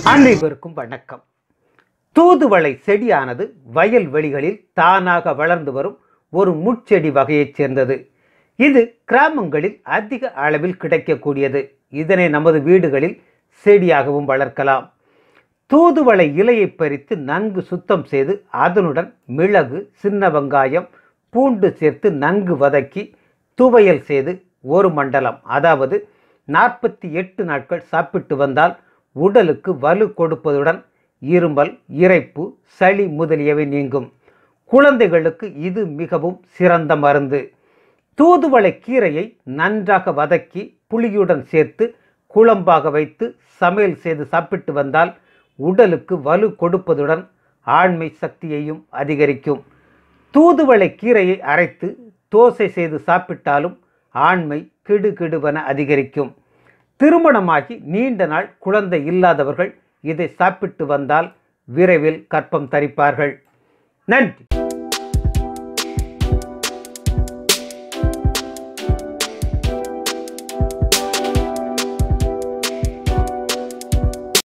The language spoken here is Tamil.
அனைவருக்கும் வணக்கம் தூதுவளை செடியானது வயல்வெளிகளில் தானாக வளர்ந்து வரும் ஒரு முட்செடி வகையைச் சேர்ந்தது இது கிராமங்களில் அதிக அளவில் கிடைக்கக்கூடியது இதனை நமது வீடுகளில் செடியாகவும் வளர்க்கலாம் தூதுவளை இலையை பறித்து நன்கு சுத்தம் செய்து அதனுடன் மிளகு சின்ன வெங்காயம் பூண்டு சேர்த்து நன்கு வதக்கி துவையல் செய்து ஒரு மண்டலம் அதாவது நாற்பத்தி எட்டு நாட்கள் சாப்பிட்டு வந்தால் உடலுக்கு வலு கொடுப்பதுடன் இருமல் இரைப்பு சளி முதலியவை நீங்கும் குழந்தைகளுக்கு இது மிகவும் சிறந்த மருந்து தூதுவளை கீரையை நன்றாக வதக்கி புளியுடன் சேர்த்து குழம்பாக வைத்து சமையல் செய்து சாப்பிட்டு வந்தால் உடலுக்கு வலு கொடுப்பதுடன் ஆண்மை சக்தியையும் அதிகரிக்கும் தூதுவளை கீரையை அரைத்து தோசை செய்து சாப்பிட்டாலும் ஆண்மை கிடுகிடுவென அதிகரிக்கும் திருமணமாகி நீண்ட நாள் குழந்தை இல்லாதவர்கள் இதை சாப்பிட்டு வந்தால் விரைவில் கற்பம் தரிப்பார்கள் நன்றி